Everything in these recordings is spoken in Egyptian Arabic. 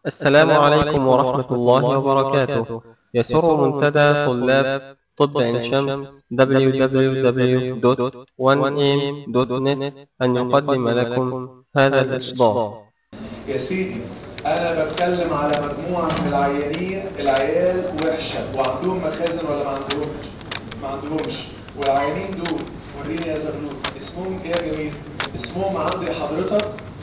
السلام عليكم ورحمة الله وبركاته يسر منتدى طلاب طب عين شمس www.1am.net أن يقدم لكم هذا الإصدار يا سيدي انا بتكلم على مجموعه من العيانين العيال وحشه وعندهم مخازن ولا ما عندهمش ما عندهمش والعيانين دول وريني يا زغلول اسمهم ايه يا جميل اسمهم عندي حضرتك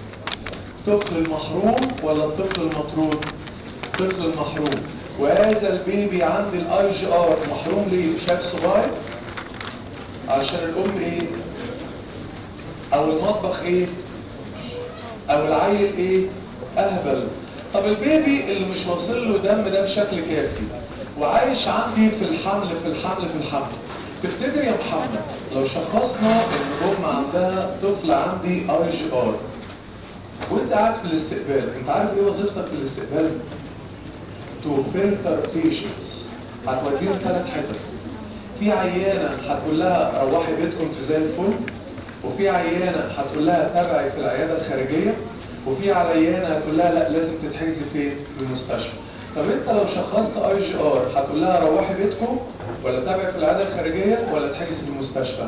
طفل المحروم ولا الطفل المطرود طفل المحروم وهذا البيبي عندي الاي جي ار محروم ليه شاف صباعي علشان الام ايه او المطبخ ايه او العيل ايه اهبل طب البيبي اللي مش واصل له دم ده بشكل كافي وعايش عندي في الحمل في الحمل في الحمل تفتكر يا محمد لو شخصنا ان ام عندها طفل عندي اي جي ار وانت قاعد في الاستقبال انت عارف ايه وظيفتك في الاستقبال تو فلتر بيشنتس هتوديهم ثلاث حتت في عيانه هتقول لها روحي بيتكم انتوا زي الفل وفي عيانه هتقول لها تابعي في العياده الخارجيه وفي عيانه هتقول لها لا لازم تتحجزي فين في المستشفى طب انت لو شخصت اي جي ار هتقول لها روحي بيتكم ولا تابعي في العياده الخارجيه ولا تحجزي في المستشفى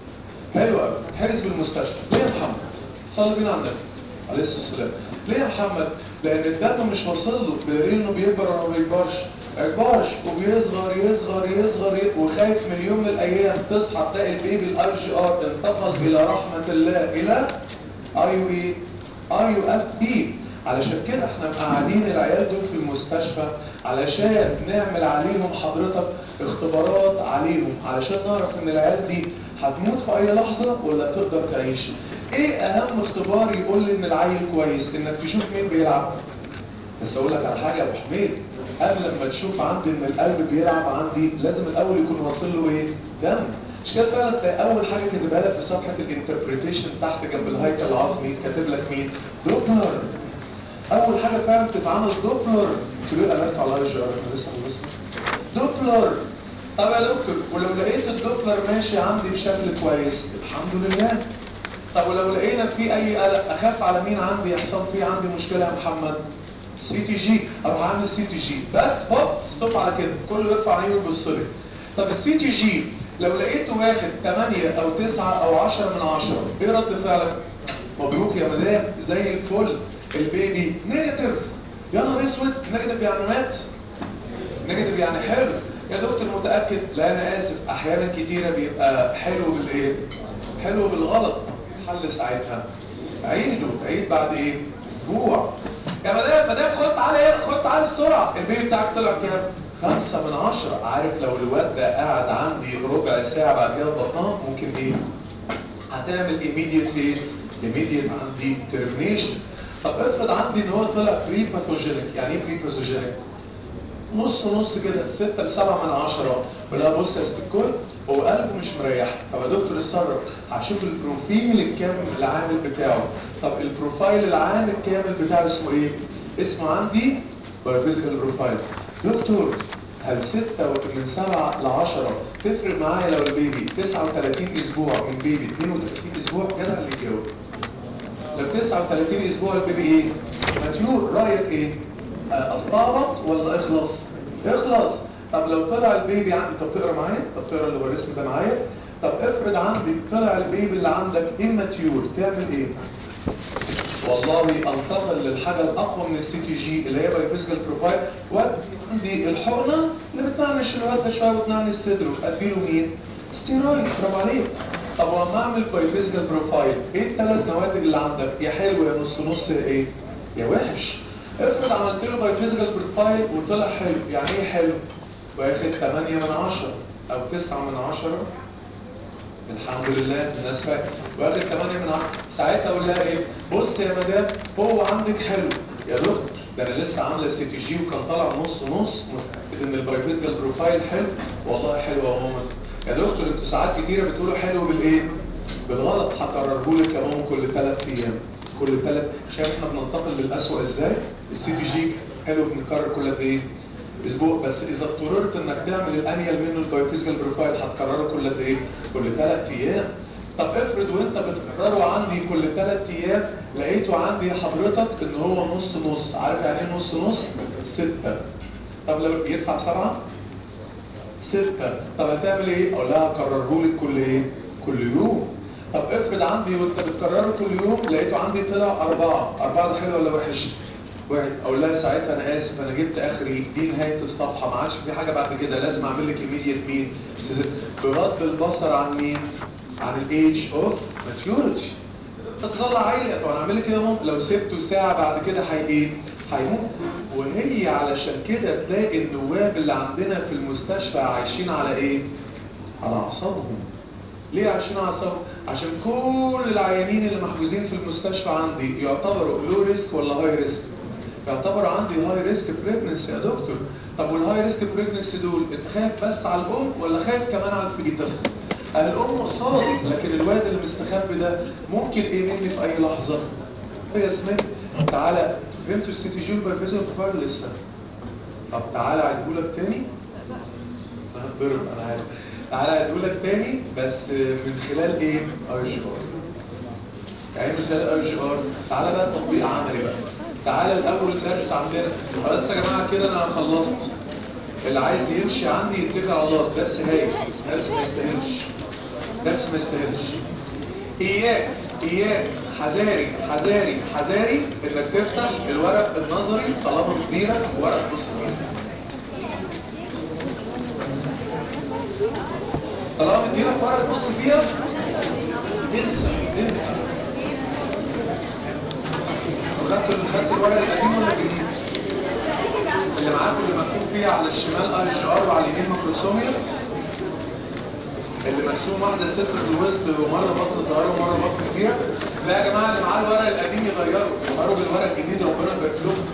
حلو قوي تحجز في المستشفى ليه يا محمد صلي بينا على النبي عليه الصلاه والسلام ليه يا محمد لان الدم مش واصل له بدليل انه بيكبر ولا ما بيكبرش ما يكبرش وبيصغر يصغر يصغر ي- وخايف من يوم من الايام تصحى تلاقي البيبي الاي جي ار انتقل الى رحمه الله الى اي يو اي اي يو اف بي علشان كده احنا مقعدين العيال دول في المستشفى علشان نعمل عليهم حضرتك اختبارات عليهم علشان نعرف ان العيال دي هتموت في اي لحظه ولا تقدر تعيش ايه اهم اختبار يقول لي ان العيل كويس انك تشوف مين بيلعب بس اقول لك على حاجه يا ابو حميد قبل ما تشوف عندي ان القلب بيلعب عندي لازم الاول يكون واصل له ايه دم مش كده فعلا تلاقي اول حاجه كاتبها لك في صفحه الانتربريتيشن تحت جنب الهيكل العظمي كاتب لك مين دوبلر اول حاجه فعلا بتتعمل دوبلر تقول لي قلبت على الجار احنا لسه خلصنا دوبلر طب يا دكتور ولو لقيت الدوبلر ماشي عندي بشكل كويس الحمد لله طب ولو لقينا في اي قلق اخاف على مين عندي يحصل فيه عندي مشكله يا محمد سي تي جي اروح اعمل سي تي جي بس هوب ستوب على كده كله يرفع عينه ويبص لي طب السي تي جي لو لقيته واخد 8 او 9 او 10 من 10 ايه رد فعلك مبروك يا مدام زي الفل البيبي نيجاتيف يا نهار اسود نيجاتيف يعني مات نيجاتيف يعني حلو يا دكتور متاكد لا انا اسف احيانا كتيره بيبقى حلو بالايه حلو بالغلط حل ساعتها عيده عيد بعد ايه اسبوع يا مدام مدام خد تعالى هنا خد تعالى بسرعه البيبي بتاعك طلع كام خمسة من عشرة عارف لو الواد ده قاعد عندي ربع ساعة بعد كده بطنها ممكن ايه هتعمل immediate ايه immediate عندي termination طب افرض عندي ان هو طلع بري باثوجينيك يعني ايه بري باثوجينيك نص نص كده 6 ل 7 من 10 ولا بص يا ست الكل هو قلبه مش مريح طب يا دكتور اتصرف هشوف البروفيل الكامل العامل بتاعه طب البروفايل العام الكامل بتاعه اسمه ايه اسمه عندي بايوفيزيكال بروفايل دكتور هل 6 من 7 ل 10 تفرق معايا لو البيبي 39 اسبوع من بيبي 32 اسبوع جدع اللي يجاوب لو 39 اسبوع البيبي ايه ماتيور رايك ايه آه، استعبط ولا اخلص اخلص طب لو طلع البيبي عندي طب تقرا معايا طب تقرا اللي الرسم ده معايا طب افرض عندي طلع البيبي اللي عندك اماتيور تعمل ايه والله انتقل للحاجه الاقوى من السي تي جي اللي هي بايفيزيكال بروفايل وادي الحقنه اللي بتنعنش الواد ده شويه وتنعنش صدره اديله مين؟ ستيرويد برافو عليك طب ولما اعمل بايفيزيكال بروفايل ايه الثلاث نواتج اللي عندك؟ يا حلو يا نص نص يا ايه؟ يا وحش افرض عملت له بايفيزيكال بروفايل وطلع حلو يعني ايه حلو؟ واخد 8 من 10 او 9 من 10 الحمد لله الناس فاكره واخد 8 من 10 ساعتها اقول لها ايه بص يا مدام هو عندك حلو يا دكتور ده انا لسه عامله سي تي جي وكان طالع نص نص متاكد ان البايفيزيكال بروفايل حلو والله حلو يا ماما يا دكتور انتوا ساعات كتيره بتقولوا حلو بالايه بالغلط هكرره لك يا ماما كل ثلاث ايام كل ثلاث شايف احنا بننتقل للاسوء ازاي السي تي جي حلو بنكرر كل قد ايه اسبوع بس اذا اضطررت انك تعمل الانيال منه البايوفيزيكال بروفايل هتكرره كل قد ايه كل ثلاث ايام طب افرض وانت بتكرره عندي كل ثلاث ايام لقيته عندي حضرتك ان هو نص نص عارف يعني ايه نص نص ستة طب لو يدفع سبعة ستة طب هتعمل ايه اقول لها كرره لك كل ايه كل يوم طب افرض عندي وانت بتكرره كل يوم لقيته عندي طلع أربعة أربعة ده حلو ولا وحش واحد اقول لها ساعتها انا اسف انا جبت اخري دي نهايه الصفحه ما عادش في حاجه بعد كده لازم اعمل لك ايميديت مين بغض البصر عن مين عن الايدج اوف ماتيوريتي تطلع عيلة طب انا اعمل لك كده ممكن لو سبته ساعه بعد كده هي ايه هيموت وهي علشان كده تلاقي النواب اللي عندنا في المستشفى عايشين على ايه على اعصابهم ليه عايشين على اعصابهم عشان كل العيانين اللي محجوزين في المستشفى عندي يعتبروا لو ريسك ولا هاي ريسك يعتبر عندي هاي ريسك بريجنسي يا دكتور طب والهاي ريسك بريجنسي دول انت خايف بس على الام ولا خايف كمان على الفيتس الام قصادي لكن الواد اللي مستخبي ده ممكن ايه مني في اي لحظه يا سميث تعالى فهمتوا السيتي جول بايفيزر كفار لسه طب تعالى اعيدهولك تاني ضرب انا عارف تعالى اعيدهولك تاني بس من خلال ايه اي جي ار يعني من خلال اي جي ار تعالى بقى تطبيق عملي بقى تعالى الاول درس عندنا خلاص يا جماعه كده انا خلصت اللي عايز يمشي عندي يتكل على الله درس هايل درس ما يستاهلش درس ما يستاهلش اياك اياك حذاري حذاري حذاري انك تفتح الورق النظري طالما مديرك ورق نص فيه طالما مديرك ورق نص فيها انسى انسى خدت خدت الورق القديم ولا الجديد؟ اللي معاكم اللي مكتوب فيه على الشمال اي جي ار وعلى اليمين ماكروسوميا اللي مرسوم واحده صفر في الوسط ومره بطن صغيره ومره بطن كبيره لا يا جماعه اللي معاه الورق القديم يغيره يغيروا بالورق الجديد ربنا يبارك لهم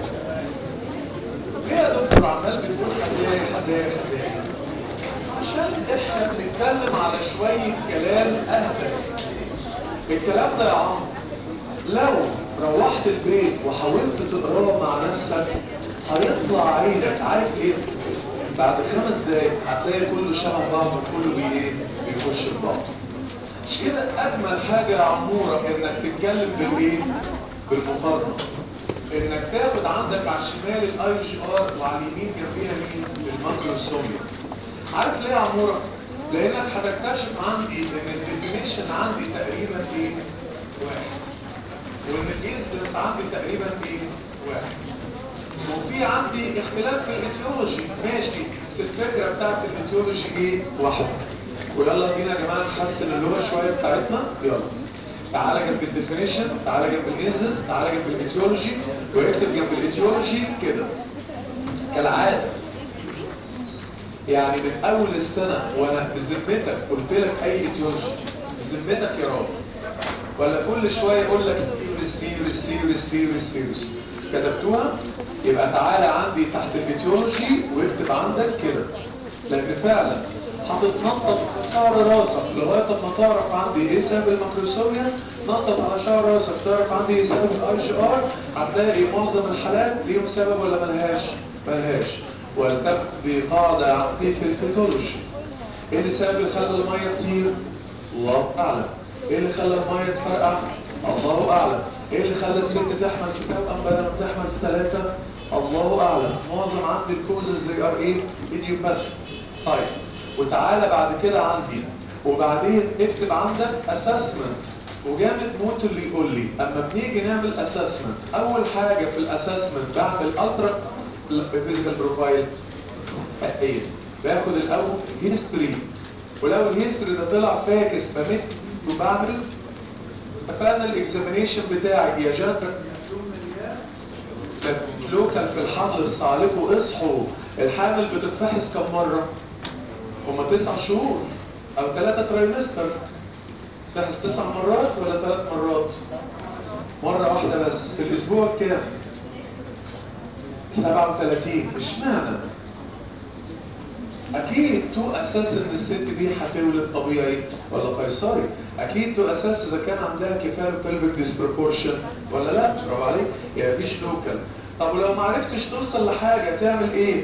ليه يا دكتور عمال بتقول حذاري حذاري حذاري عشان احنا بنتكلم على شويه كلام اهبل الكلام ده يا عمرو لو روحت البيت وحاولت تقراه مع نفسك هيطلع عينك عارف ليه؟ بعد خمس دقايق هتلاقي كله شبه بعض وكله بايه؟ بيخش في بعض. مش كده اجمل حاجه يا عموره انك تتكلم بالايه؟ بالمقارنه. انك تاخد عندك على الشمال الاي جي ار وعلى اليمين جنبيها مين؟ الماكروسوميا. عارف ليه يا عموره؟ لانك هتكتشف عندي ان الديفينيشن عندي تقريبا ايه؟ واحد. وان الانسلنس عندي تقريبا ايه؟ واحد. وفي عندي اختلاف في الايتيولوجي ماشي بس الفكره بتاعت الايتيولوجي ايه؟ واحده. ويلا بينا يا جماعه نحسن اللغه شويه بتاعتنا يلا. تعالى جنب الديفينيشن تعالى جنب الانسلنس تعالى جنب الايتيولوجي واكتب جنب الايتيولوجي كده. كالعاده يعني من اول السنه وانا بذمتك قلت لك اي ايتيولوجي بذمتك يا راجل ولا كل شوية يقول لك سيريس سيريس سيريس سيريس كتبتوها يبقى تعالى عندي تحت الفيتيولوجي واكتب عندك كده لان فعلا هتتنطط شعر راسك لغاية ما تعرف عندي ايه سبب الميكروسوميا نطط على شعر راسك تعرف عندي ايه سبب الاي جي ار هتلاقي معظم الحالات ليهم سبب ولا ملهاش ملهاش ولتبقي قاعدة عندي في الفيتيولوجي ايه السبب اللي خلى المية كتير الله اعلم ايه اللي خلى الميه تفرقع الله اعلم ايه اللي خلى الست تحمل في توأم بدل ما تحمل في ثلاثه الله اعلم معظم عندي الكوزز زي ار ايه ايديوباثي طيب وتعالى بعد كده عندي وبعدين اكتب عندك اسسمنت وجامد موت اللي يقول لي اما بنيجي نعمل اسسمنت اول حاجه في الاسسمنت بعمل الترا فيزيكال بروفايل ايه باخد الاول هيستوري ولو الهيستوري ده طلع فاكس بمد وبعمل اتفقنا الاكزامينيشن بتاعي يا جنب لوكال في الحمل صالحوا اصحوا الحامل بتتفحص كم مرة هما تسع شهور او ثلاثة ترايمستر تفحص تسع مرات ولا ثلاث مرات مرة واحدة بس في الاسبوع كام 37 مش معنى اكيد تو اساس ان الست دي هتولد طبيعي ولا قيصري اكيد تو اساس اذا كان عندها كفايه بلفيك ديسبروبورشن ولا لا برافو عليك يعني مفيش لوكال طب ولو ما عرفتش توصل لحاجه تعمل ايه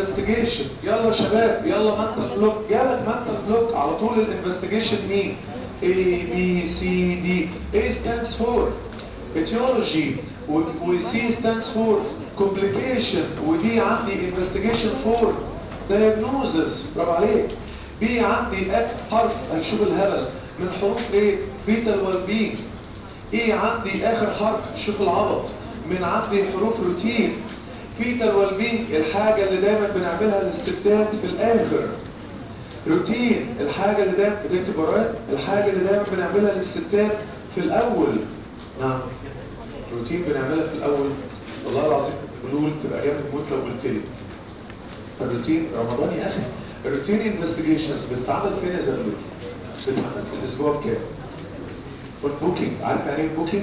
انفستيجيشن يلا شباب يلا منتل بلوك جالك منتل بلوك على طول الانفستيجيشن مين A B C D A stands for etiology و و C stands for complication ودي عندي investigation for diagnosis برافو عليك B عندي F حرف هنشوف الهبل من حروف ايه fetal well being ايه عندي اخر حرف شوف العبط من عندي حروف روتين fetal well being الحاجة اللي دايما بنعملها للستات في الاخر روتين الحاجة اللي دايما بتكتب ورايا الحاجة اللي دايما بنعملها للستات في الاول نعم روتين بنعملها في الاول والله العظيم بلول تبقى جامد موت لو قلت لي الروتين رمضان يا اخي الروتين انفستيجيشنز بتتعمل فين يا زلمه بتتعمل في الاسبوع كام والبوكينج عارف يعني ايه بوكينج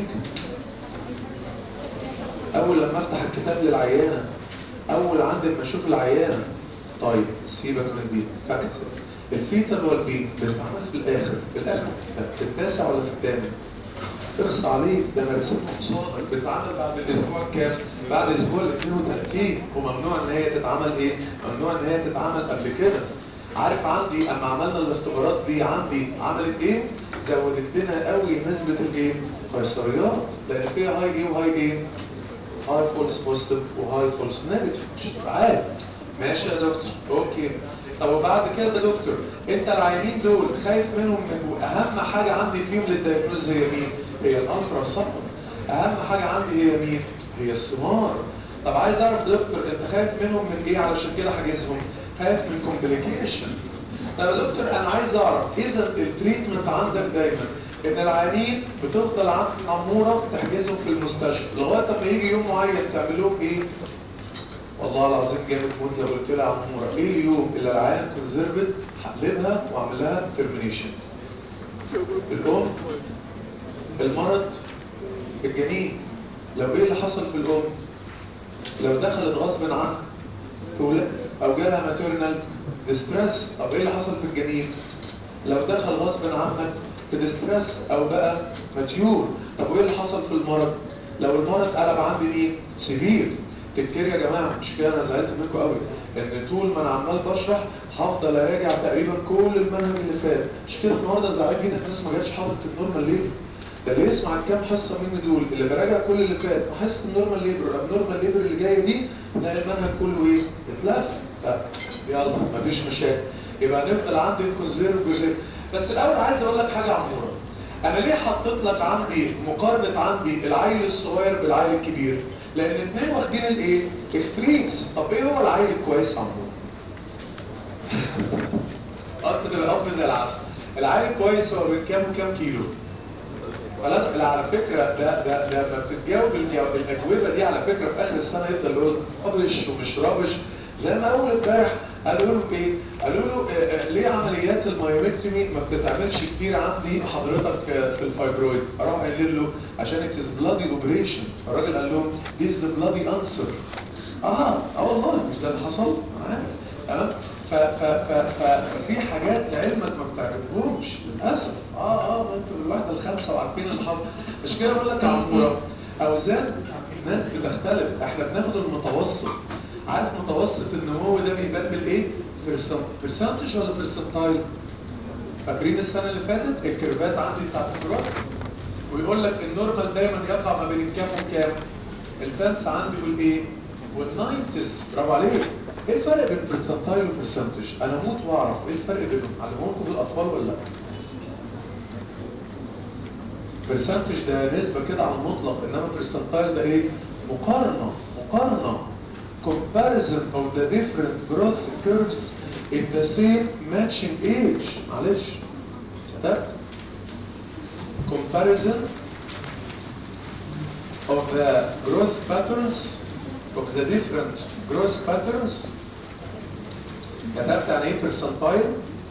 اول لما افتح الكتاب للعيانه اول عندي لما اشوف العيانه طيب سيبك من دي فاكس الفيتال والبين بتتعمل في الاخر في الاخر في التاسع ولا في الثامن ترص عليه ده انا رسمت قصادك بتتعمل بعد الاسبوع كام بعد اسبوع ال 32 وممنوع ان هي تتعمل ايه ممنوع ان هي تتعمل قبل كده عارف عندي اما عملنا الاختبارات دي عندي عملت ايه زودت لنا قوي نسبه الايه قيصريات لان فيها هاي ايه وهاي ايه هاي فولس بوزيتيف وهاي فولس نيجاتيف مش عارف ماشي يا دكتور اوكي طب وبعد كده يا دكتور انت العيانين دول خايف منهم من اهم حاجه عندي فيهم للدايجنوز هي مين هي الالترا ساوند اهم حاجه عندي هي مين هي السمار طب عايز اعرف دكتور انت خايف منهم من ايه علشان كده حاجزهم خايف من كومبليكيشن طب يا دكتور انا عايز اعرف اذا التريتمنت عندك دايما ان العيانين بتفضل عند اموره تحجزهم في المستشفى لغايه ما يجي يوم معين تعمل لهم ايه والله العظيم جامد موت لو قلت لها عموره ايه اليوم اللي العيان كونزرفت هقلبها واعمل لها ترمينيشن الام المرض الجنين لو ايه اللي حصل في الام لو دخلت غصب عنها تولد او جالها ماتيرنال ديستريس طب ايه اللي حصل في الجنين لو دخل غصب عنك في ديستريس او بقى ماتيور طب وايه اللي حصل في المرض لو المرض قلب عندي مين سيفير تفتكر يا جماعه مش كده انا زعلت منكم قوي ان طول ما انا عمال بشرح هفضل اراجع تقريبا كل المنهج اللي فات مش كده النهارده زعلت جدا الناس ما جاتش حاطط النورمال ليه ده اللي يسمع الكام حصه مني دول اللي براجع كل اللي فات وحصه النورمال ليبر النورمال ليبر اللي جايه دي تلاقي المنهج كله ايه اتلف لا يلا مفيش مشاكل يبقى نفضل عندي الكونزيرف جزء بس الاول عايز اقول لك حاجه عموره انا ليه حطيت لك عندي مقارنه عندي العيل الصغير بالعيل الكبير لان الاثنين واخدين الايه اكستريمز طب ايه هو العيل الكويس عموما قلت تبقى اب زي العسل العيل الكويس هو من كام وكام كيلو فلا لا على فكرة ده ده ده ما بتتجاوب الجو- الأجوبة دي على فكرة في آخر السنة يفضل يقول رابش ومش رابش زي ما أول امبارح قالوا له إيه؟ قالوا له آه، آه، ليه عمليات المايومترمي ما بتتعملش كتير عندي حضرتك آه، في الفايبرويد؟ راح قال له عشان it is bloody operation الراجل قال لهم this is a bloody answer اه اه والله مش ده اللي حصل؟ عارف تمام؟ ف- ف- ف- ف- ففي حاجات لعلمك ما بتعرفهمش للاسف اه اه ما انتوا بالوحده الخامسه وعارفين اللي حصل مش كده بقول لك يا عموره اوزان الناس بتختلف احنا بناخد المتوسط عارف متوسط النمو ده بيبان بالايه؟ برسنتج ولا برسنتايل؟ فاكرين السنه اللي فاتت الكيرفات عندي بتاعت الجراف ويقول لك النورمال دايما يقع ما بين الكام وكام الفانس عندي والايه والناينتس برافو عليك ايه الفرق بين برسنتايل وبرسنتج انا اموت واعرف ايه الفرق بينهم علموكم بالاطفال ولا لا برسنتج ده نسبه كده على المطلق انما برسنتايل ده ايه مقارنه مقارنه comparison of the different growth curves in the same matching age معلش ده comparison of the growth patterns of the different growth patterns كتبت يعني ايه percentile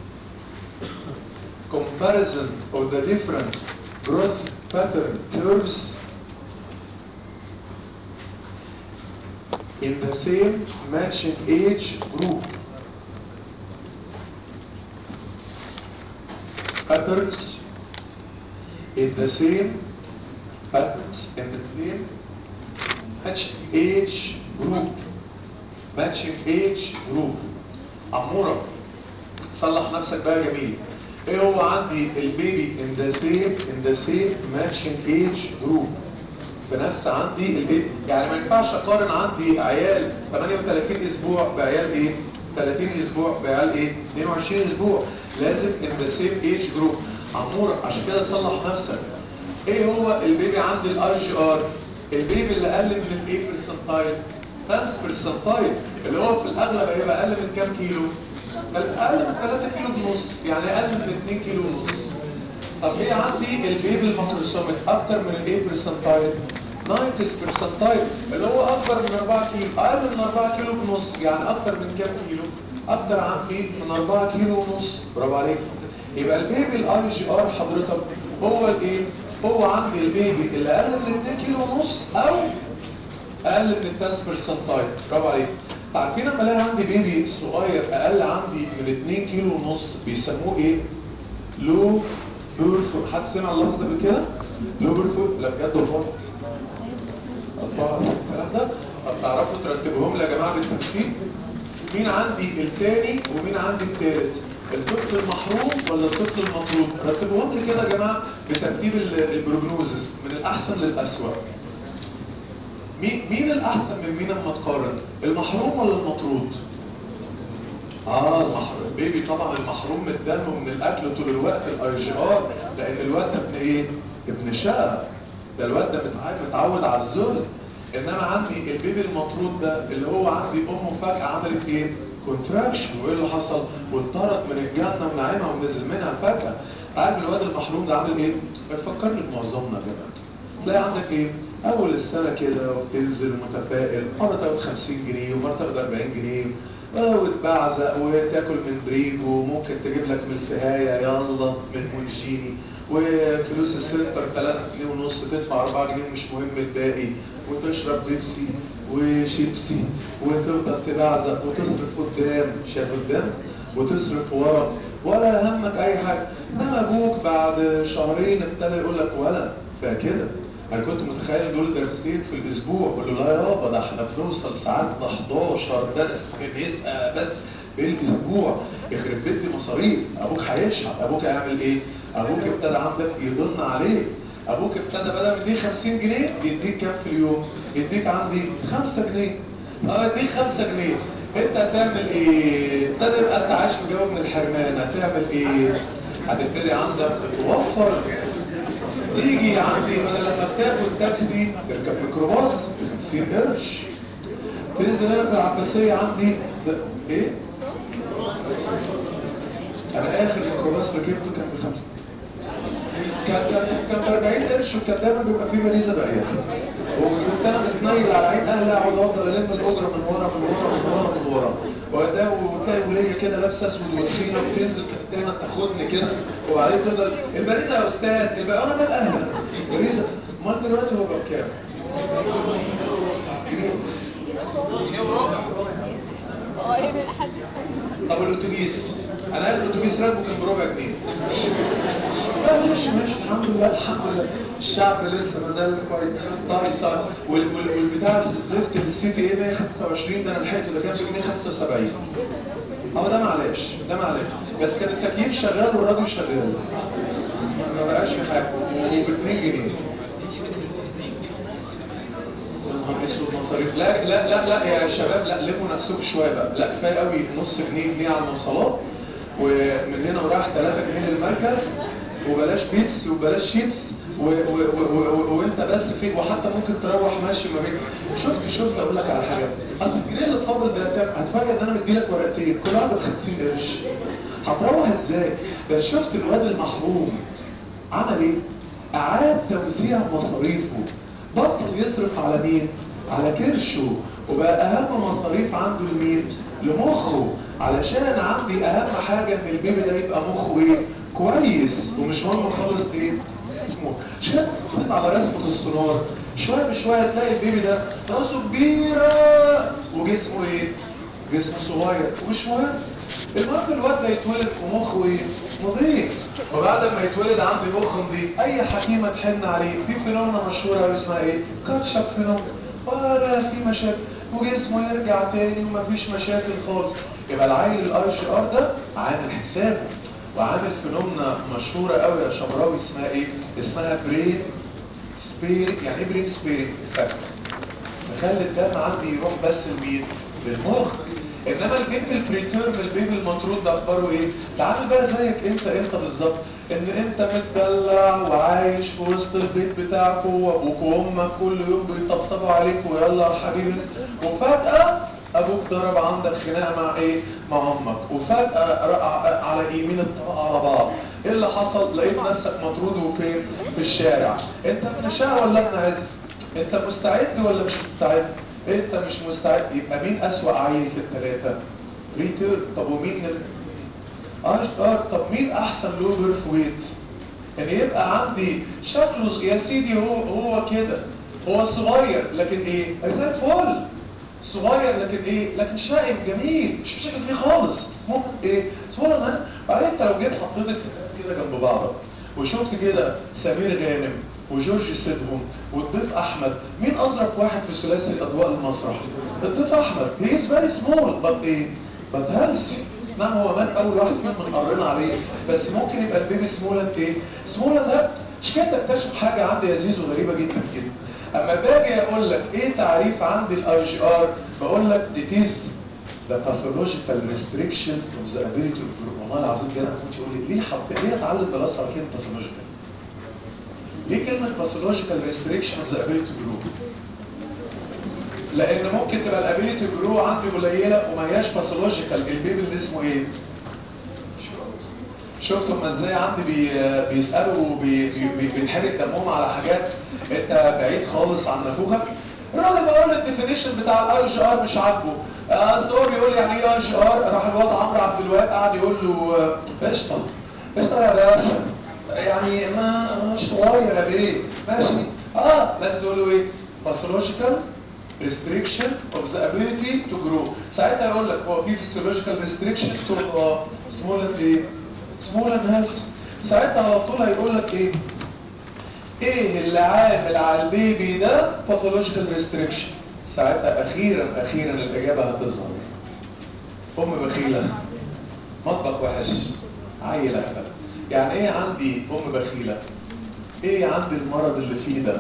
comparison of the different growth pattern curves in the same matching age group patterns in the same patterns in the same matching age group matching age group عمورة صلح نفسك بقى يا جميل ايه هو عندي البيبي in the same in the same matching age group بنفس عندي البيبي يعني ما ينفعش اقارن عندي عيال 38 اسبوع بعيال ايه 30 اسبوع بعيال ايه 22 اسبوع لازم in the same age group عمورة عشان كده صلح نفسك ايه هو البيبي عندي الاي جي ار البيبي اللي اقل من الايه برسنتايل 5 برسنتايل اللي هو في الاغلب هيبقى اقل من كام كيلو اقل من 3 كيلو ونص يعني اقل من 2 كيلو ونص طب ايه عندي البيبي الماكروسوميك اكتر من الايه برسنتايل 90 برسنتايل اللي هو اكبر من 4 كيلو اقل من 4 كيلو ونص يعني اكتر من كام كيلو اكتر عندي من 4 كيلو ونص برافو عليك يبقى البيبي الاي جي ار حضرتك هو الايه هو عندي البيبي اللي اقل من 2 كيلو ونص او اقل من 10 برسنتايل برافو عليك عارفين لما الاقي عندي بيبي صغير اقل عندي من 2 كيلو ونص بيسموه ايه لو بيرفور حد سمع اللفظ ده كده لو بيرفور لا بجد والله اطفال الكلام ده طب تعرفوا ترتبوهم لي يا جماعه بالترتيب مين عندي الثاني ومين عندي الثالث الطفل المحروم ولا الطفل المطلوب رتبوهم لي كده يا جماعه بترتيب البروجنوزس من الاحسن للاسوأ مين مين الاحسن من مين اما تقارن المحروم ولا المطرود اه المحروم البيبي طبعا المحروم من الدم ومن الاكل طول الوقت الاي جي ار لان الواد ده ابن ايه ابن شقه ده الواد ده متعود متعود على الذل انما عندي البيبي المطرود ده اللي هو عندي امه فجاه عملت ايه كونتراكشن وايه اللي حصل وانطرد من الجنه ونعيمها ونزل منها فجاه عارف الواد المحروم ده عامل ايه بتفكرني بمعظمنا كده تلاقي عندك ايه اول السنه كده وبتنزل متفائل مره تاخد 50 جنيه ومره تاخد 40 جنيه وتبعزق وتاكل من بريك وممكن تجيب لك من الفهايه يلا من مونجيني وفلوس السنتر 3 جنيه ونص تدفع 4 جنيه مش مهم الباقي وتشرب بيبسي وشيبسي وتفضل تبعزق وتصرف قدام شايف قدام وتصرف ورا ولا همك اي حاجه انما ابوك بعد شهرين ابتدى يقول لك ولا فكده انا كنت متخيل دول درسين في الاسبوع قول له لا يابا ده احنا بنوصل ساعات ل 11 درس بنسقى بس بالاسبوع يخرب بيت دي مصاريف ابوك هيشحت ابوك هيعمل ايه ابوك ابتدى عندك يضن عليك ابوك ابتدى بدل ما يديك 50 جنيه يديك كام في اليوم يديك عندي 5 جنيه اه يديك 5 جنيه انت هتعمل ايه ابتدى يبقى انت عايش في جو من الحرمان هتعمل ايه هتبتدي عندك توفر تيجي عندي انا لما بتاخد تاكسي تركب ميكروباص ب 50 قرش تنزل هنا في العباسيه عندي ايه انا اخر ميكروباص ركبته كان ب 50 كان كان كان ب 40 قرش وكان دايما بيبقى فيه باريزه باقيه وكنت انا متنيل على عين اهلي اقعد افضل الم الاجره من ورا من ورا من ورا من ورا وده وتلاقي وليه كده لابسه اسود وتخينه وتنزل كانت دايما تاخدني كده وبعدين تفضل الباريزه يا استاذ يبقى انا مال اهلك باريزه امال دلوقتي هو بكام؟ طب الاتوبيس انا قاعد الاتوبيس راكبه كان بربع جنيه لا ماشي ماشي الحمد لله الحمد لله الشعب لسه ما زال كويس طيب طيب وال- وال- والبتاع الزفت السي تي اي 125 ده انا لحقته ده كان بجنيه 75 هو ده معلش ده معلش بس كان التكييف شغال والراجل شغال ما بقاش في حاجه وب 2 جنيه اسود مصاريف لا لا لا لا يا شباب لا لموا نفسكم شويه بقى لا كفايه قوي نص جنيه جنيه على المواصلات ومن هنا وراح 3 جنيه للمركز وبلاش بيبس وبلاش شيبس و- و- و- و- وانت بس في وحتى ممكن تروح ماشي ما بين شفت شفت اقول لك على حاجه اصل الجنيه اللي اتفضل ده بتاع- هتفاجئ ان انا مديلك ورقتين كل واحده ب 50 قرش هتروح ازاي؟ ده شفت الواد المحروم عمل ايه؟ اعاد توزيع مصاريفه بطل يصرف على مين؟ على كرشه وبقى اهم مصاريف عنده لمين؟ لمخه علشان عندي اهم حاجة ان البيبي ده يبقى مخه ايه؟ كويس ومش مهم خالص ايه؟ اسمه عشان بصيت على رسمة السونار شوية بشوية تلاقي البيبي ده راسه كبيرة وجسمه ايه؟ جسمه صغير ومش مهم المهم الواد ده يتولد ومخه ايه؟ نظيف وبعد ما يتولد عندي مخ نظيف اي حكيمه تحن عليه في فينومنا مشهوره اسمها ايه؟ كاتشب فينومنا ولا في مشاكل وجسمه يرجع تاني ومفيش مشاكل خالص يبقى العيل الاي جي ار ده عامل حسابه وعامل فينومنا مشهوره قوي يا شبراوي اسمها ايه اسمها برين سبيريت يعني ايه برين سبيريت افكت مخلي الدم عندي يروح بس لمين للمخ انما البنت البريتيرم البيبي المطرود ده اخباره ايه تعال بقى زيك انت انت بالظبط ان انت متدلع وعايش في وسط البيت بتاعك وابوك وامك كل يوم بيطبطبوا عليك ويلا يا حبيبي وفجاه ابوك ضرب عندك خناقه مع ايه مع امك وفجاه رقع على يمين الطبقه على بعض ايه اللي حصل لقيت نفسك مطرود وفين في الشارع انت ابن شقه ولا ابن عز انت مستعد ولا مش مستعد انت مش مستعد يبقى مين اسوأ عيل في الثلاثه ريتير طب ومين اشطر طب مين احسن له بيرث ويت ان يبقى عندي شكله يا سيدي هو هو كده هو صغير لكن ايه زي الفل صغير لكن ايه لكن شائم جميل مش مشاكل فيه خالص ممكن ايه صورة انا بعدين انت لو جيت حطيت الكتاب كده جنب بعض وشفت كده سمير غانم وجورج سيدهم والضيف احمد مين اظرف واحد في ثلاثي اضواء المسرح الضيف احمد هي از فيري سمول بس ايه بس هيلثي نعم هو مات اول واحد فيهم من قرينا عليه بس ممكن يبقى البيبي سمولنت ايه سمولنت ده مش كده تكتشف حاجه عندي يا زيزو غريبه جدا كده اما باجي اقول لك ايه تعريف عندي الاي جي ار بقول لك it is the pathological restriction of the ability of group والله العظيم كده كنت يقول لي ليه حط ليه اتعلم دراسه على كلمه pathological ليه كلمه pathological restriction of the ability to grow لان ممكن تبقى الابيليتي جرو عندي قليله وما هياش باثولوجيكال البيبي اللي اسمه ايه شفتوا ما ازاي عندي بي بيسالوا بي بي بيتحرق دمهم على حاجات انت بعيد خالص عن نفوخك الراجل بقول الديفينيشن بتاع الاي جي ار مش عاجبه اصل هو بيقول يعني ايه اي جي ار راح الواد عمرو عبد الوهاب قعد يقول له قشطه قشطه يا باشا يعني ما مش صغير يا بيه ماشي اه بس يقول له ايه باثولوجيكال restriction of the ability to grow ساعتها يقول لك هو في physiological restriction تقول اه small and ايه small and healthy ساعتها على طول هيقول لك ايه ايه اللي عامل على البيبي ده pathological restriction ساعتها اخيرا اخيرا الاجابه هتظهر ام بخيله مطبخ وحش عيل اهبل يعني ايه عندي ام بخيله ايه عندي المرض اللي فيه ده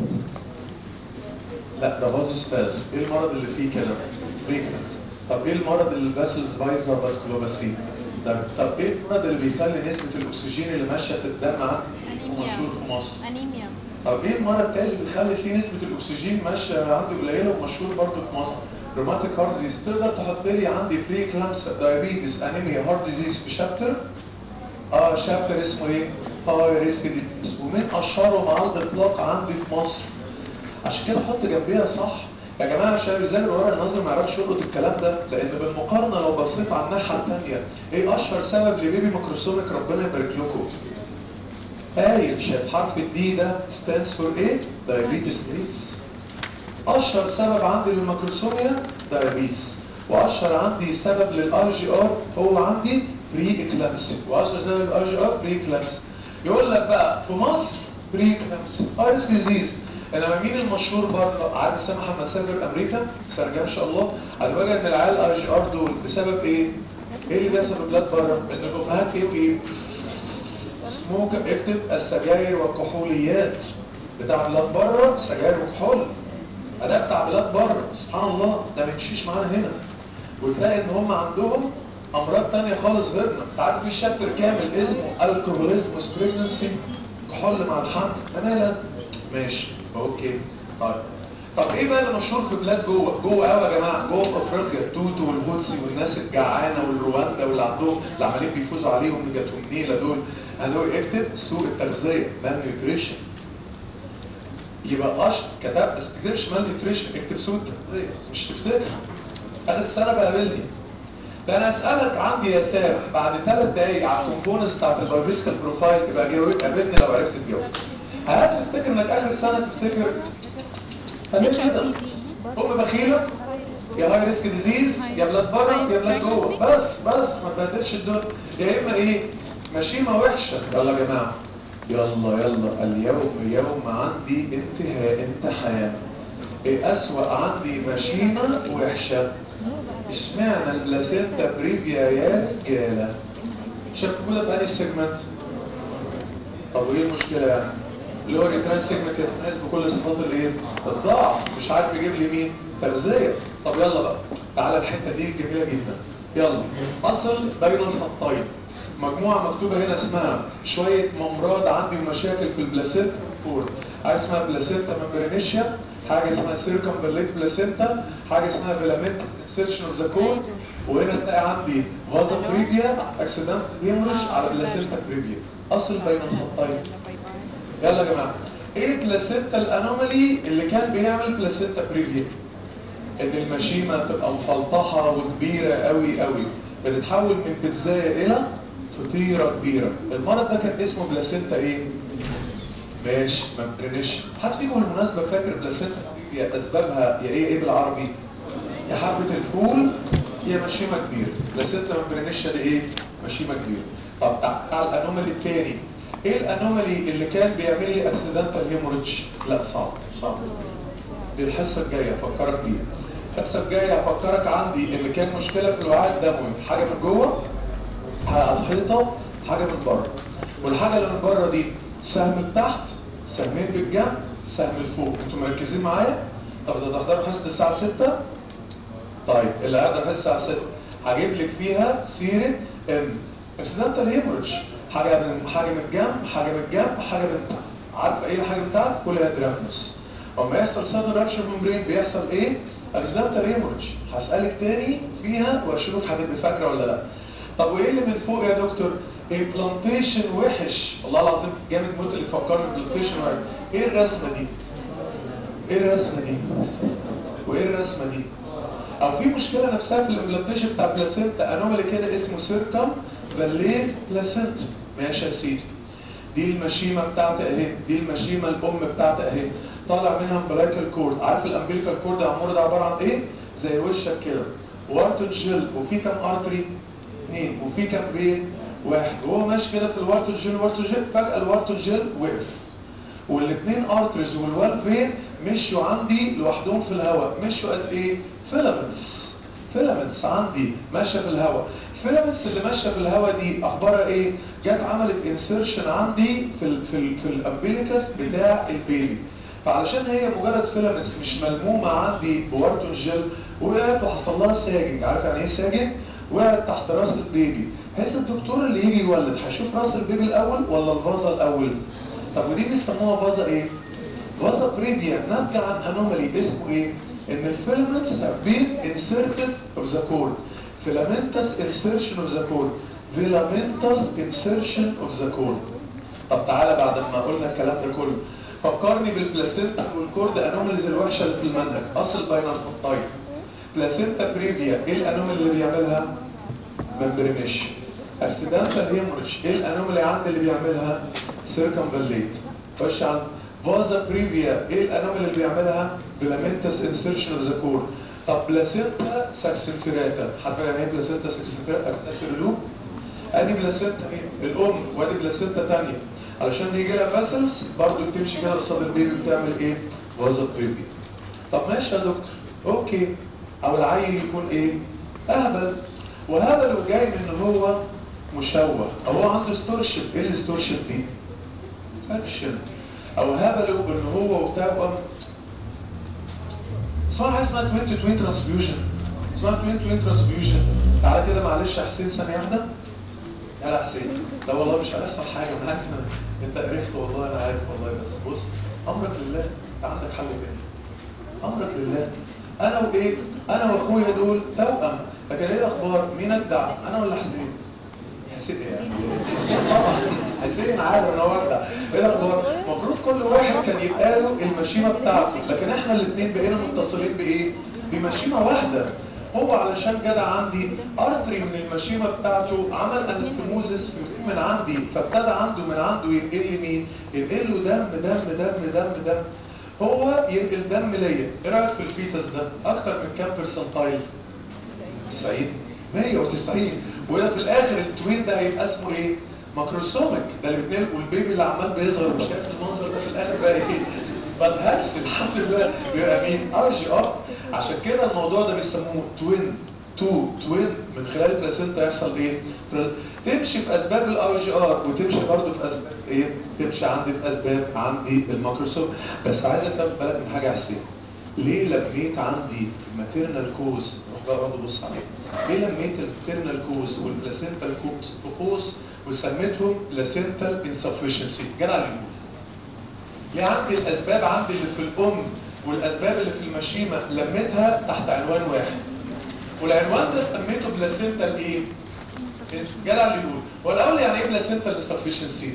لا ده فازوسباز ايه المرض اللي فيه كده بريكنس طب ايه المرض اللي الباسلز بايظه باسكلوباسين ده طب ايه المرض اللي بيخلي نسبه الاكسجين اللي ماشيه في الدم عندي مشهور في مصر انيميا طب ايه المرض التاني اللي بيخلي فيه نسبه الاكسجين ماشيه عندي قليله ومشهور برضه في مصر روماتيك هارت ديزيز تقدر تحط لي عندي بري كلامسا دايابيتس انيميا هارت ديزيز في شابتر اه شابتر اسمه ايه هاي ريسك ديزيز ومين اشهرهم على الاطلاق عندي في مصر عشان كده حط جنبيها صح يا جماعه الشباب ازاي ورا النظر ما يعرفش يلقط الكلام ده لان بالمقارنه لو بصيت على الناحيه الثانيه ايه اشهر سبب لبيبي ميكروسوميك ربنا يبارك لكم قايل شايف حرف الدي ده stands for ايه diabetes disease اشهر سبب عندي للميكروسوميا diabetes واشهر عندي سبب للاي جي ار هو عندي بري اكلامسي واشهر سبب للاي جي ار بري اكلامسي يقول لك بقى في مصر بري اكلامسي ايرس ديزيز انما مين المشهور بره عارف سامح محمد سافر امريكا السنه الجايه ان شاء الله هتواجه ان العيال اي جي ار دول بسبب ايه؟ ايه اللي بيحصل في بلاد بره؟ ان الامهات ايه وايه؟ سموك اكتب السجاير والكحوليات بتاع بلاد بره سجاير وكحول ده بتاع بلاد بره سبحان الله ده ما يمشيش معانا هنا وتلاقي ان هم عندهم امراض تانية خالص غيرنا انت عارف في شابتر كامل اسمه الكحوليزم بريجنسي كحول مع الحمل انا لا ماشي اوكي طيب طب ايه بقى اللي مشهور في بلاد جوه جوه قوي يا جماعه جوه في افريقيا التوتو والهوتسي والناس الجعانه والرواندا واللي عندهم اللي عمالين بيفوزوا عليهم جاتهم نيله دول هدول اكتب سوء التغذيه مان نيوتريشن يبقى اشط كتبت بس ما تكتبش مان نيوتريشن اكتب سوء التغذيه بس مش تفتكر اخر سنه بقابلني ده انا اسالك عندي يا سامح بعد ثلاث دقايق على الكومبوننتس بتاعت البايوفيسكال بروفايل تبقى جاوب قابلني لو عرفت تجاوب هل تفتكر انك اخر سنه تفتكر هتبقى كده ام بخيله يا هاي ريسك ديزيز يا بلاد بره يا بلاد جوه بس بس ما تبهدلش الدنيا يا اما ايه مشيمه وحشه يلا يا جماعه يلا يلا اليوم يوم عندي انتهاء امتحان ايه اسوأ عندي مشيمه وحشه اشمعنى البلاسينتا بريفيا يا رجاله شاف موجوده في انهي سيجمنت طب وايه المشكله يعني اللي هو الريتران سيجمنت يتميز بكل صفات الايه الضعف مش عارف يجيب لي مين تغذيه طب يلا بقى تعالى الحته دي جميله جدا يلا اصل بين الخطين مجموعه مكتوبه هنا اسمها شويه ممراض عندي ومشاكل في البلاسينتا فور حاجه اسمها بلاسينتا ممبرينيشيا حاجه اسمها سيركمبليت بلاسينتا حاجه اسمها فيلامنت انسيرشن اوف ذا كود وهنا تلاقي عندي فازا بريفيا اكسيدنت هيموريج على بلاسينتا بريفيا اصل بين الخطين يلا يا جماعه ايه بلاسينتا الانومالي اللي كان بيعمل بلاسينتا بريفيا ان المشيمه تبقى مفلطحه وكبيره قوي قوي بتتحول من بيتزايه الى فطيره كبيره المرض ده كان اسمه بلاسينتا ايه ماشي ما برينش حد فيكم بالمناسبه فاكر بلاسينتا بريفيا اسبابها يا ايه ايه بالعربي يا حبه الفول يا مشيمه كبيره بلاسينتا ما برينش دي ايه مشيمه كبيره طب تعال الانومالي الثاني ايه الانومالي اللي كان بيعمل لي اكسيدنتال هيموريدج لا صعب صعب دي الحصه الجايه افكرك بيها الحصه الجايه افكرك عندي اللي كان مشكله في الوعاء الدموي حاجه من جوه حاجه على الحيطه حاجه من بره والحاجه اللي من بره دي سهم لتحت سهمين بالجنب سهم لفوق انتوا مركزين معايا طب ده تحضروا حصه الساعه 6 طيب اللي هيحضر حصه الساعه 6 هجيب لك فيها سيره ان اكسيدنتال هيموريدج حاجه من حاجه من الجنب حاجه من الجنب حاجه من تحت عارفه ايه الحاجه من تحت كلها درافنس اما يحصل سادن رابشر ممبرين بيحصل ايه اكسيدنتال هيموريدج هسالك تاني فيها واشوفك هتبقي فاكره ولا لا طب وايه اللي من فوق يا دكتور امبلانتيشن وحش والله العظيم جامد موت اللي فكرني امبلانتيشن وحش ايه الرسمه دي ايه الرسمه دي وايه الرسمه دي او في مشكله نفسها في الامبلانتيشن بتاع بلاسينتا انومالي كده اسمه سيركم فاليه بلاسينتا ماشي يا سيدي دي المشيمه بتاعتي اهي دي المشيمه الام بتاعتي اهي طالع منها امبلايكال كورد عارف الامبليكال كورد يا عمور ده عباره عن ايه زي وشك كده وارتل جيل وفي كام ارتري اثنين وفي كام فين واحد وهو ماشي كده في الوارتل جيل وارتل جيل فجاه الوارتل جيل وقف والاثنين ارتريز والوال فين مشوا عندي لوحدهم في الهواء مشوا از ايه فيلامنتس فيلامنتس عندي ماشيه في الهواء الفيلامنتس اللي ماشيه في الهواء دي اخبارها ايه جت عملت انسيرشن عندي في ال في ال في الامبليكس بتاع البيبي فعلشان هي مجرد فيلامنتس مش ملمومه عندي بوارتون جل وقعت وحصل لها ساجن عارف يعني ايه ساجن وقعت تحت راس البيبي بحيث الدكتور اللي يجي يولد هيشوف راس البيبي الاول ولا الفازه الاول طب ودي بيسموها فازه ايه فازا بريفيا ناتجه عن انومالي اسمه ايه ان الفيلامنتس have been inserted of the cord filamentous insertion of the cord filamentous insertion of the cord طب تعالى بعد ما قلنا الكلام ده كله فكرني بالبلاسينتا والكورد انوماليز الوحشه اللي في المنهج اصل بين الخطين بلاسينتا بريفيا ايه الانومالي اللي بيعملها ممبرينيش اكسيدنتال هيموريج ايه الانومالي عندي اللي بيعملها سيركمفاليت خش على فازا بريفيا ايه الانومالي اللي بيعملها بلامنتس انسيرشن اوف ذا كور طب بلاسينتا ساكسنفيراتا حد فاهم ايه بلاسينتا ساكسنفيراتا اكسنفيرلو ادي بلاسينتا ايه الام وادي بلاسينتا ثانيه علشان يجي لها فاسلز برضه بتمشي كده قصاد البيبي بتعمل ايه فازا بريفيا طب ماشي يا دكتور اوكي او العيل يكون ايه اهبل وهبل وجاي من ان هو مشوه او هو عنده ستورشيب ايه الستورشيب دي اكشن او هبله ان هو وبتاع اسمها حاجه اسمها 20 20 ترانسفيوجن اسمها 20 20 ترانسفيوجن تعالى كده معلش يا حسين ثانيه واحده يا حسين لا والله مش هنحصل حاجه معاك انت عرفت والله انا عارف والله بس بص امرك لله انت عندك حل تاني امرك لله انا وايه انا واخويا دول توأم لكن ايه الاخبار مين ادعى انا ولا حسين حسين يعني حسين طبعا حسين عارف ان هو ادعى ايه الاخبار المفروض كل واحد كان يبقى له المشيمه بتاعته لكن احنا الاثنين بقينا متصلين بايه بمشيمه واحده هو علشان جدع عندي ارتري من المشيمه بتاعته عمل انستموزس من عندي فابتدى عنده من عنده ينقل لي مين ينقل له دم دم دم دم دم هو ينقل دم ليا ايه رايك في الفيتس ده اكتر من كام برسنتايل 90 190 وده في الاخر التوين ده هيبقى اسمه ايه ماكروسوميك ده اللي بتنقل والبيبي اللي عمال بيظهر وشايف المنظر ده في الاخر بقى ايه بنهلس الحمد لله بيبقى مين ار جي ار عشان كده الموضوع ده بيسموه توين تو توين من خلال البلاسينتا يحصل ايه تمشي في اسباب الاي جي ار وتمشي برضه في اسباب ايه تمشي عندي في اسباب عندي الميكروسوم بس عايزك تاخد بالك من حاجه حسين ليه لميت عندي الماتيرنال كوز روح بقى برضه بص عليه ليه لميت الماتيرنال كوز والبلاسينتال كوز كوز وسميتهم بلاسينتال انسفشنسي جدع اللي يقول ليه عندي الاسباب عندي اللي في الام والاسباب اللي في المشيمه لميتها تحت عنوان واحد والعنوان ده سميته بلاسينتال ايه جدع اللي يقول هو الاول يعني ايه بلاسينتال انسفشنسي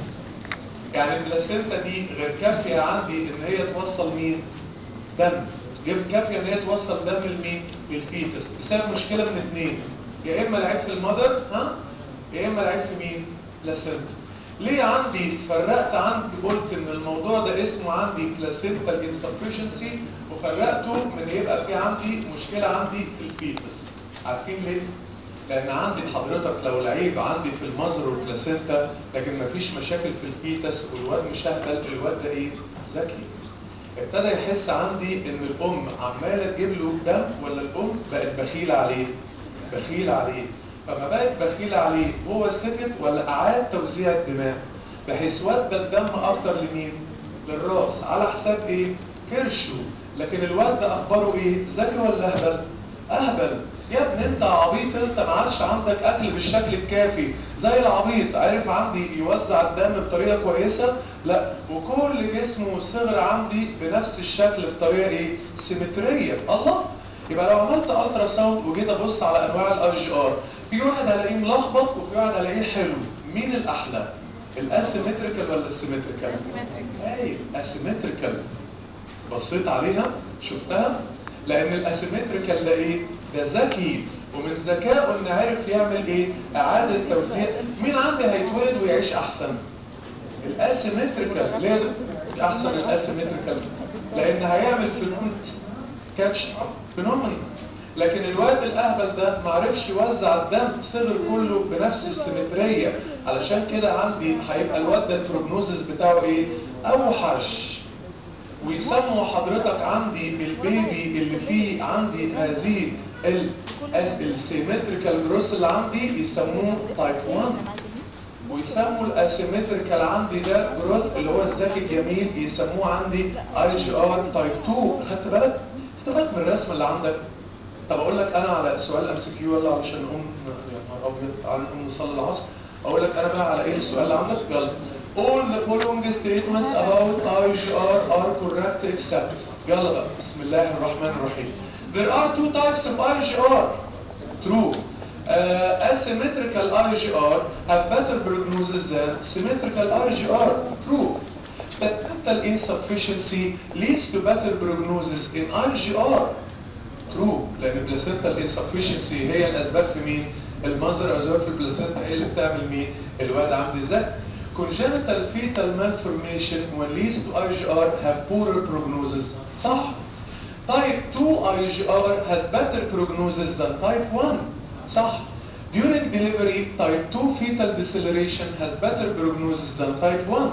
يعني البلاسينتا دي غير كافيه عندي ان هي توصل مين دم غير كافيه ان هي توصل دم لمين للفيتس بسبب مشكله من اثنين يا اما العيب في المذر ها يا اما العيب في مين بلاسينتا ليه عندي فرقت عندي قلت ان الموضوع ده اسمه عندي بلاسينتال انسفشنسي وفرقته من يبقى في عندي مشكله عندي في الفيتس عارفين ليه لان عندي حضرتك لو العيب عندي في المذر والبلاسينتا لكن مفيش مشاكل في الفيتس والواد مش اهبل الواد ده ايه ذكي ابتدى يحس عندي ان الام عماله تجيب له دم ولا الام بقت بخيله عليه بخيله عليه فما بقت بخيله عليه هو سكت ولا اعاد توزيع الدماء بحيث ودى الدم اكتر لمين للراس على حساب ايه كرشه لكن الواد ده اخباره ايه ذكي ولا اهبل اهبل يا ابني انت عبيط انت ما عادش عندك اكل بالشكل الكافي زي العبيط عارف عندي يوزع الدم بطريقه كويسه لا وكل جسمه صغر عندي بنفس الشكل بطريقه ايه سيمتريه الله يبقى لو عملت الترا ساوند وجيت ابص على انواع الاي جي ار في واحد هلاقيه ملخبط وفي واحد هلاقيه حلو مين الاحلى الاسيمتريكال ولا السيمتريكال اي اسيمتريكال بصيت عليها شفتها لان الاسيمتريكال ده ايه ده ذكي ومن ذكائه ان عارف يعمل ايه اعاده توزيع مين عندي هيتولد ويعيش احسن الاسيمتريكال ليه احسن الاسيمتريكال لان هيعمل فينومن كاتش فينومن لكن الواد الاهبل ده ما عرفش يوزع الدم صغر كله بنفس السيمتريه علشان كده عندي هيبقى الواد ده البروجنوزس بتاعه ايه اوحش ويسموا حضرتك عندي البيبي اللي فيه عندي هذه السيمتريكال جروس اللي عندي يسموه تايب 1 ويسموا الاسيمتريكال عندي ده جروث اللي هو الذكي الجميل يسموه عندي اي جي ار تايب 2 خدت بالك؟ خدت بالك من الرسمه اللي عندك؟ طب اقول لك انا على سؤال ام سي كيو ولا علشان نقوم يا نهار ابيض تعالى نقوم نصلي العصر اقول لك انا بقى على ايه السؤال اللي عندك يلا all the following statements about IGR are correct except يلا بقى بسم الله الرحمن الرحيم there are two types of IGR true uh, asymmetrical IGR have better prognosis than symmetrical IGR true placental insufficiency leads to better prognosis in IGR true لان placental insufficiency هي الاسباب في مين المنظر اسباب في البلاسنتا هي اللي بتعمل مين الواد عامل ازاي congenital fetal malformation when leads to IGR have poorer prognosis صح type 2 IGR has better prognosis than type 1 صح during delivery type 2 fetal deceleration has better prognosis than type 1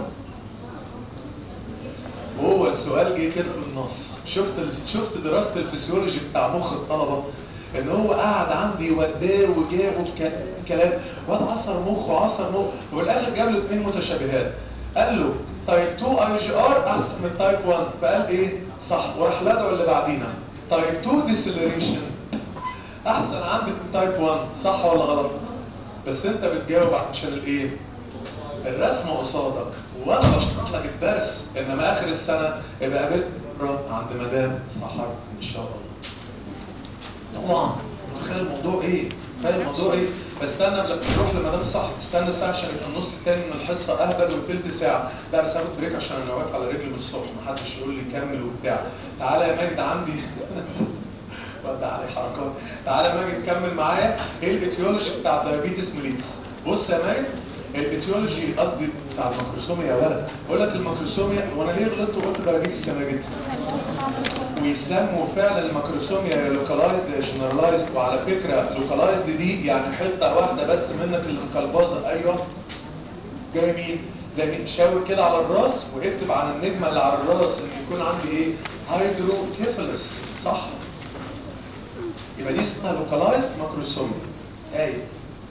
وهو السؤال جه كده بالنص شفت شفت دراسه الفسيولوجي بتاع مخ الطلبه ان هو قاعد عندي وداه وجابه كلام واد عصر مخه عصر مخه وفي الاخر جاب له اثنين متشابهات قال له تايب 2 اي جي ار احسن من تايب 1 فقال ايه صح وراح لدعه اللي بعدينا تايب 2 ديسلريشن احسن عندك من تايب 1 صح ولا غلط بس انت بتجاوب عشان الايه الرسمه قصادك وانا بشرح لك الدرس انما اخر السنه يبقى قابلت عند مدام سحر ان شاء الله طبعا متخيل الموضوع ايه تخيل الموضوع ايه بستنى لما تروح لمدام صح تستنى ساعه عشان يبقى النص الثاني من الحصه اهبل وثلث ساعه لا بس هاخد بريك عشان انا واقف على رجلي من الصبح ما حدش يقول لي كمل وبتاع تعالى يا ماجد عندي ودع علي حركات تعالى يا ماجد كمل معايا ايه الايتيولوجي بتاع الدايابيتس ميليتس بص يا ماجد الايتيولوجي قصدي بتاع الميكروسوميا يا ولد بقول لك الميكروسوميا وانا ليه غلطت وقلت دايابيتس يا ماجد ويسموا فعلا الميكروسوميا لوكالايزد يا جنرالايزد وعلى فكره لوكالايزد دي يعني حته واحده بس منك اللي مكلبظه ايوه جاي مين؟ جاي شاور كده على الراس واكتب عن النجمه اللي على الراس ان يكون عندي ايه؟ هايدروكيفالس صح؟ يبقى دي اسمها لوكالايزد ماكروسوميا ايوه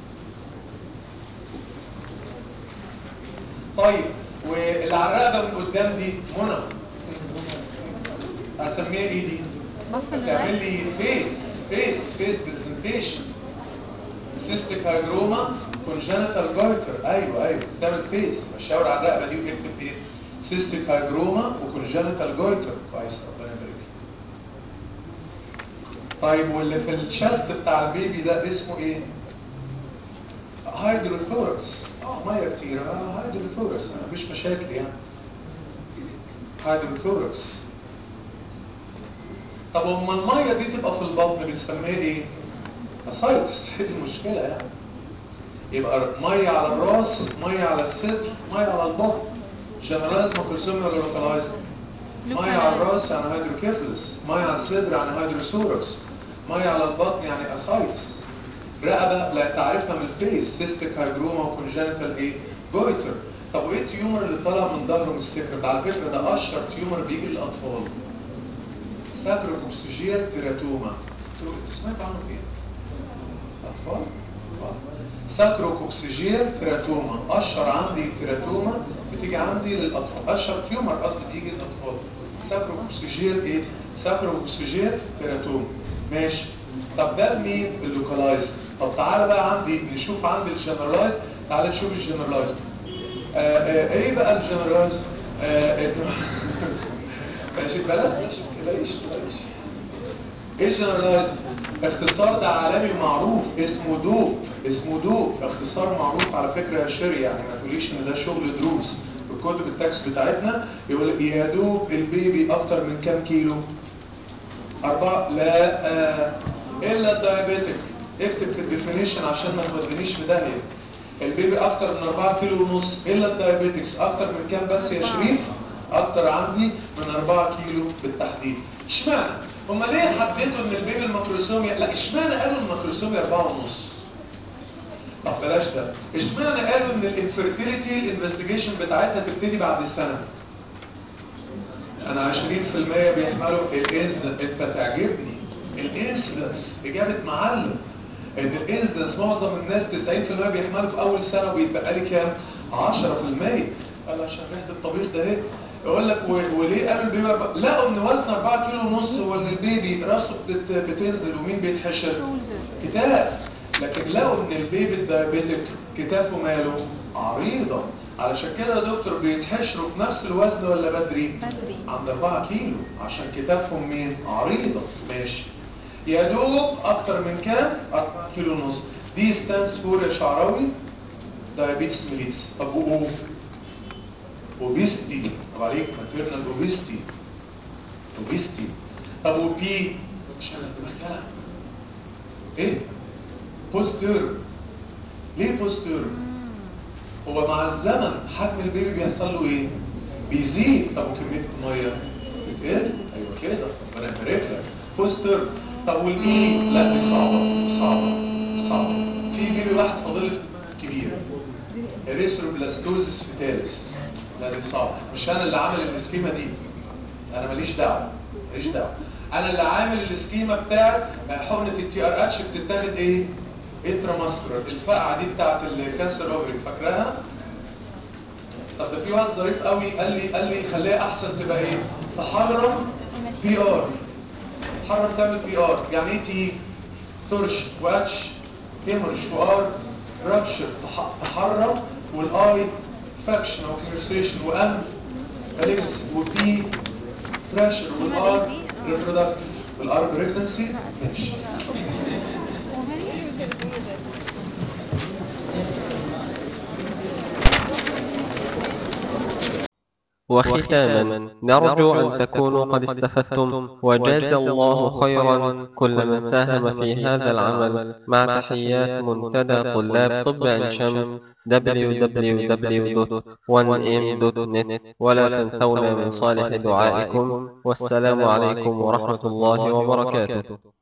طيب واللي على الرقبه من قدام دي منى هسميها ايه دي؟ بفل تعمل الرأي لي فيس فيس فيس برزنتيشن سيستيك هايجروما كونجنتال جويتر ايوه ايوه تعمل فيس بشاور على الرقبه دي ويكتب ايه؟ سيستيك هايجروما وكونجنتال جويتر كويس ربنا يبارك طيب واللي في الشست بتاع البيبي ده اسمه ايه؟ هايدروثوركس اه ميه كتير اه هايدروثوركس مفيش مشاكل يعني هايدروثوركس طب اما الميه دي تبقى في البطن بنسميها ايه؟ اسايتس ايه المشكله يعني؟ يبقى ميه على الراس ميه على الصدر ميه على البطن جنرالايز ماكروسومي ولا لوكالايز؟ ميه على الراس يعني هيدروكيفلس ميه على الصدر يعني هيدروسوركس ميه على البطن يعني اسايتس رقبه لا تعرفها من الفيس سيستيك هايجروما وكونجنتال ايه؟ جويتر طب وايه التيومر اللي طالع من ظهره من السكر ده على فكره ده اشهر تيومر بيجي للاطفال ساكروكوكسيجيال تيراتوما انتوا انتوا سمعتوا عنه فين؟ اطفال؟ أطفال. ساكروكوكسيجيال تيراتوما اشهر عندي تيراتوما بتيجي عندي للاطفال اشهر تيومر قصدي بيجي للاطفال ساكروكوكسيجيال ايه؟ ساكروكوكسيجيال تيراتوما ماشي طب ده مين اللوكالايز طب تعالى بقى عندي نشوف عندي الجنرالايز تعالى نشوف الجنرالايز آه آه ايه بقى الجنرالايز آه ماشي بلاش بلاش بلاش ايه الجنرالايز اختصار ده عالمي معروف اسمه دوب اسمه دوب اختصار معروف على فكرة يا شيري يعني ما تقوليش ان ده شغل دروس الكتب التكست بتاعتنا يقول يا دوب البيبي اكتر من كام كيلو أربعة لا آه إلا الدايابيتك اكتب في الديفينيشن عشان ما تودينيش في داهية البيبي أكتر من 4 كيلو ونص إلا الدايابيتكس أكتر من كام بس يا شريف؟ أكتر عندي من 4 كيلو بالتحديد اشمعنى؟ هما ليه حددوا إن البيبي الماكروسوميا لا اشمعنى قالوا الماكروسوميا 4 ونص؟ طب بلاش ده اشمعنى قالوا إن الانفيرتيليتي الانفستيجيشن بتاعتها تبتدي بعد السنة؟ انا 20% بيحملوا الانسدنس انت تعجبني الانسدنس اجابه معلم ان الانسدنس معظم الناس 90% بيحملوا في اول سنه وبيتبقى لي كام 10% قال عشان ريحه الطبيخ ده اهي يقول لك و- وليه قالوا البيبي أربعة- لقوا ان وزن 4 كيلو ونص وان البيبي راسه بت- بتنزل ومين بيتحشر كتاف لكن لقوا ان البيبي الدايابيتك كتافه ماله عريضه علشان كده يا دكتور بيتحشروا في نفس الوزن ولا بدري بدري. عند 4 كيلو عشان كتافهم مين عريضه ماشي يا دوب اكتر من كام 4 كيلو ونص دي ستانس فور يا شعراوي دايابيتس ميليتس طب واو اوبيستي طب عليك ماتيرنال اوبيستي اوبيستي طب وبي مش انا دماغي ايه بوستر ليه بوستر هو مع الزمن حجم البيبي بيحصل له ايه بيزيد طب وكميه الميه بتقل ايوه كده ربنا يبارك لك بوستر طب والاي لا دي صعبه صعبه صعبه في بيبي واحد فاضل لي في دماغك كبير اريثروبلاستوزيس فيتاليس لا دي صعبه مش انا اللي عامل السكيما دي انا ماليش دعوه ماليش دعوه انا اللي عامل السكيما بتاعت حقنه التي ار اتش بتتاخد ايه انتراماسكولار الفقعه دي بتاعت الكانسر اوفري فاكراها طب ده في واحد ظريف قوي قال لي قال لي خليها احسن تبقى ايه تحرم بي ار تحرم تعمل بي ار يعني ايه تي ترش واتش هيمرش وار رابشر تحرم والاي فاكشن او كونفرسيشن وام مالجنسي وبي بريشر والار ريبرودكتيف والار بريجنسي ماشي وختاما نرجو أن تكونوا قد استفدتم وجاز الله خيرا كل من ساهم في هذا العمل مع تحيات منتدى طلاب طب عين شمس www.1m.net ولا تنسونا من صالح دعائكم والسلام عليكم ورحمة الله وبركاته